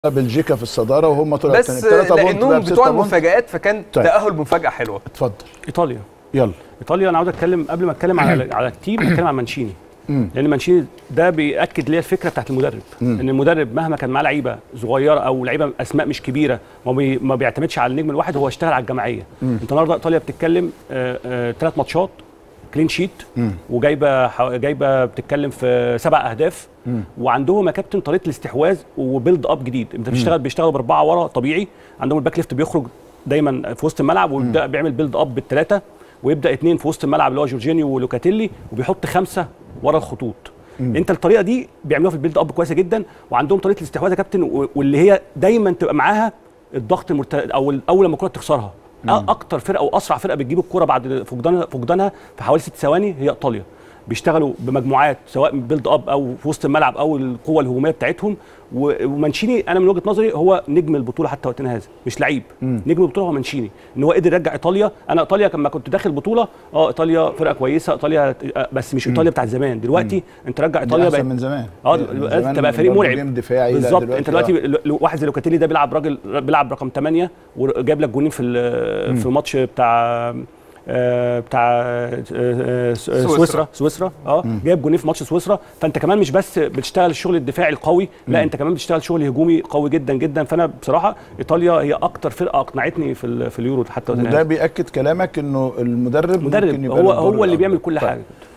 بلجيكا في الصداره وهم طلعوا بس الثاني ثلاثه بونت بقى لانهم بستة بتوع بونت. المفاجآت فكان طيب. تاهل بمفاجاه حلوه اتفضل ايطاليا يلا ايطاليا انا عاوز اتكلم قبل ما اتكلم على على التيم اتكلم عن مانشيني لان مانشيني ده بياكد لي الفكره بتاعت المدرب ان المدرب مهما كان معاه لعيبه صغيره او لعيبه اسماء مش كبيره ما, بي ما بيعتمدش على النجم الواحد هو اشتغل على الجماعيه انت النهارده ايطاليا بتتكلم ثلاث ماتشات كلين شيت وجايبه حو- جايبه بتتكلم في سبع اهداف وعندهم يا كابتن طريقه الاستحواذ وبيلد اب جديد انت بتشتغل بيشتغلوا باربعه ورا طبيعي عندهم الباك ليفت بيخرج دايما في وسط الملعب ويبدا بيعمل بيلد اب بالثلاثه ويبدا اثنين في وسط الملعب اللي هو جورجينيو ولوكاتيلي وبيحط خمسه ورا الخطوط انت الطريقه دي بيعملوها في البيلد اب كويسه جدا وعندهم طريقه الاستحواذ يا كابتن و- واللي هي دايما تبقى معاها الضغط المرتد او اول لما الكره تخسرها أ- اكتر فرقه واسرع فرقه بتجيب الكره بعد فقدانها فقدانها في حوالي ست ثواني هي ايطاليا بيشتغلوا بمجموعات سواء بيلد اب او في وسط الملعب او القوه الهجوميه بتاعتهم و- ومانشيني انا من وجهه نظري هو نجم البطوله حتى وقتنا هذا مش لعيب نجم البطوله هو مانشيني ان هو قدر يرجع ايطاليا انا ايطاليا لما كنت داخل بطوله اه ايطاليا فرقه كويسه ايطاليا آه، بس مش ايطاليا بتاعت زمان دلوقتي انت رجع ايطاليا ايطاليا احسن من زمان اه من دلوقتي زمان انت بقى فريق برضه مرعب جيم دفاعي لا بالظبط دلوقتي انت دلوقتي آه. ل- ل- واحد زي لوكاتيلي ده بيلعب راجل بيلعب رقم 8 وجايب لك جونين في ال- في ماتش بتاع آه، بتاع آه، آه، س- آه، سويسرا سويسرا اه جايب جونين في ماتش سويسرا فانت كمان مش بس بتشتغل الشغل الدفاعي القوي لا انت كمان بتشتغل شغل هجومي قوي جدا جدا فانا بصراحه ايطاليا هي اكتر فرقه اقنعتني في ال- في اليورو حتى وقتنا وده هذا. بياكد كلامك انه المدرب ممكن مدرب يبقى هو له الدور هو اللي الأكبر. بيعمل كل طيب. حاجه